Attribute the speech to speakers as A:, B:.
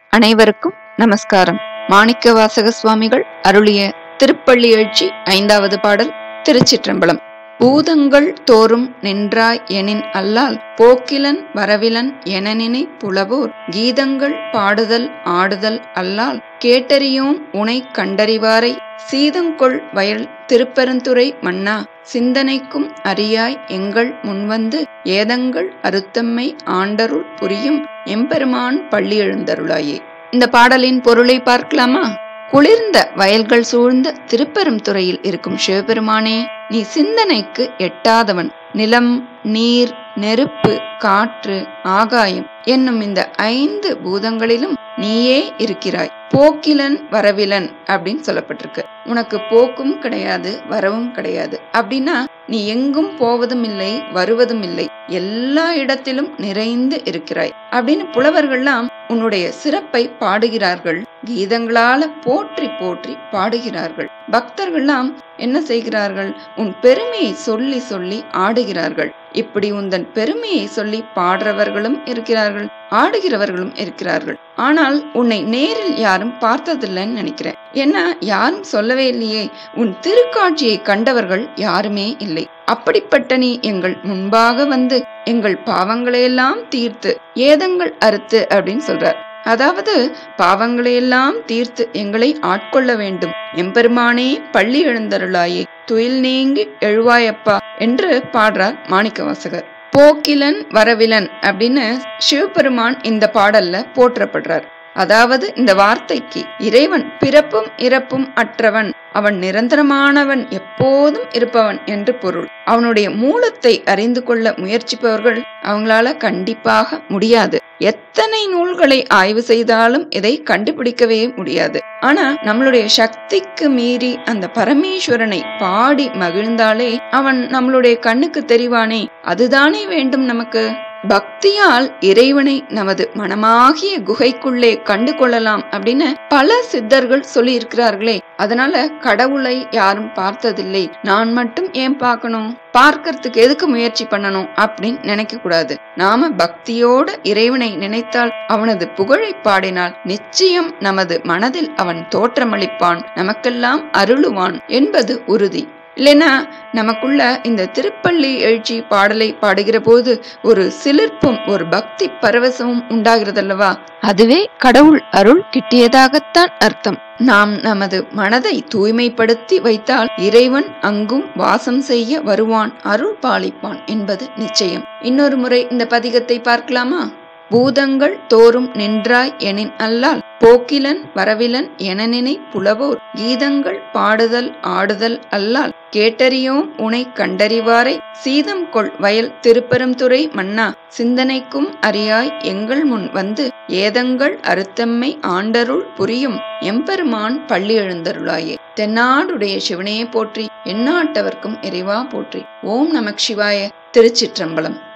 A: அனைவருக்கும் நமஸ்காரம் மாணிக்க வாசக சுவாமிகள் அருளிய திருப்பள்ளி எழுச்சி ஐந்தாவது பாடல் திருச்சிற்றம்பலம் பூதங்கள் தோறும் நின்றாய் எனின் அல்லால் போக்கிலன் வரவிலன் எனனினை புலவோர் கீதங்கள் பாடுதல் ஆடுதல் அல்லால் கேட்டறியோம் உனை கண்டறிவாரை சீதங்கொள் வயல் திருப்பெருந்துறை மன்னா சிந்தனைக்கும் அறியாய் எங்கள் முன்வந்து ஏதங்கள் அறுத்தம்மை ஆண்டருள் புரியும் எம்பெருமான் பள்ளி எழுந்தருளாயே இந்த பாடலின் பொருளை பார்க்கலாமா குளிர்ந்த வயல்கள் சூழ்ந்த திருப்பெரும் துறையில் இருக்கும் சிவபெருமானே நீ சிந்தனைக்கு எட்டாதவன் நிலம் நீர் நெருப்பு காற்று ஆகாயம் என்னும் இந்த ஐந்து பூதங்களிலும் நீயே இருக்கிறாய் போக்கிலன் வரவிலன் அப்படின்னு சொல்லப்பட்டிருக்கு உனக்கு போக்கும் கிடையாது வரவும் கிடையாது அப்படின்னா நீ எங்கும் போவதும் இல்லை வருவதும் இல்லை எல்லா இடத்திலும் நிறைந்து இருக்கிறாய் அப்படின்னு புலவர்கள்லாம் உன்னுடைய சிறப்பை பாடுகிறார்கள் கீதங்களால போற்றி போற்றி பாடுகிறார்கள் பக்தர்கள்லாம் என்ன செய்கிறார்கள் உன் பெருமையை சொல்லி சொல்லி ஆடுகிறார்கள் இப்படி உந்தன் பெருமையை சொல்லி பாடுறவர்களும் இருக்கிறார்கள் ஆடுகிறவர்களும் இருக்கிறார்கள் ஆனால் உன்னை நேரில் யாரும் பார்த்ததில்லைன்னு நினைக்கிறேன் ஏன்னா யாரும் சொல்லவே இல்லையே உன் திருக்காட்சியை கண்டவர்கள் யாருமே இல்லை அப்படிப்பட்ட நீ எங்கள் முன்பாக வந்து எங்கள் பாவங்களையெல்லாம் தீர்த்து ஏதங்கள் அறுத்து அப்படின்னு சொல்றார் அதாவது பாவங்களையெல்லாம் தீர்த்து எங்களை ஆட்கொள்ள வேண்டும் எம்பெருமானே பள்ளி எழுந்தருளாயே துயில் நீங்கி எழுவாயப்பா என்று பாடுறார் மாணிக்கவாசகர் போக்கிலன் வரவிலன் அப்படின்னு சிவபெருமான் இந்த பாடல்ல போற்றப்படுறார் அதாவது இந்த வார்த்தைக்கு இறைவன் பிறப்பும் இறப்பும் அற்றவன் அவன் நிரந்தரமானவன் எப்போதும் இருப்பவன் என்று பொருள் அவனுடைய மூலத்தை அறிந்து கொள்ள முயற்சிப்பவர்கள் அவங்களால கண்டிப்பாக முடியாது எத்தனை நூல்களை ஆய்வு செய்தாலும் இதை கண்டுபிடிக்கவே முடியாது ஆனா நம்மளுடைய சக்திக்கு மீறி அந்த பரமேஸ்வரனை பாடி மகிழ்ந்தாலே அவன் நம்மளுடைய கண்ணுக்கு தெரிவானே அதுதானே வேண்டும் நமக்கு பக்தியால் இறைவனை நமது மனமாகிய குகைக்குள்ளே கண்டு கொள்ளலாம் அப்படின்னு பல சித்தர்கள் சொல்லி இருக்கிறார்களே அதனால கடவுளை யாரும் பார்த்ததில்லை நான் மட்டும் ஏன் பார்க்கணும் பார்க்கறதுக்கு எதுக்கு முயற்சி பண்ணணும் அப்படின்னு நினைக்க கூடாது நாம பக்தியோட இறைவனை நினைத்தால் அவனது புகழை பாடினால் நிச்சயம் நமது மனதில் அவன் தோற்றமளிப்பான் நமக்கெல்லாம் அருளுவான் என்பது உறுதி இல்லைன்னா நமக்குள்ள இந்த திருப்பள்ளி எழுச்சி பாடலை பாடுகிற போது ஒரு சிலிர்ப்பும் ஒரு பக்தி பரவசமும் உண்டாகிறதல்லவா அதுவே கடவுள் அருள் கிட்டியதாகத்தான் அர்த்தம் நாம் நமது மனதை தூய்மைப்படுத்தி வைத்தால் இறைவன் அங்கும் வாசம் செய்ய வருவான் அருள் பாலிப்பான் என்பது நிச்சயம் இன்னொரு முறை இந்த பதிகத்தை பார்க்கலாமா பூதங்கள் தோறும் நின்றாய் எனின் அல்லால் போக்கிலன் வரவிலன் எனனினை புலவோர் கீதங்கள் பாடுதல் ஆடுதல் அல்லால் கேட்டறியோம் உனை கண்டறிவாரை சீதம் கொள் வயல் திருப்பெருந்துறை மன்னா சிந்தனைக்கும் அறியாய் எங்கள் முன் வந்து ஏதங்கள் அறுத்தம்மை ஆண்டருள் புரியும் எம்பெருமான் பள்ளி எழுந்தருளாயே தென்னாடுடைய சிவனையே போற்றி எந்நாட்டவர்க்கும் இறைவா போற்றி ஓம் நமக் சிவாய திருச்சிற்றம்பலம்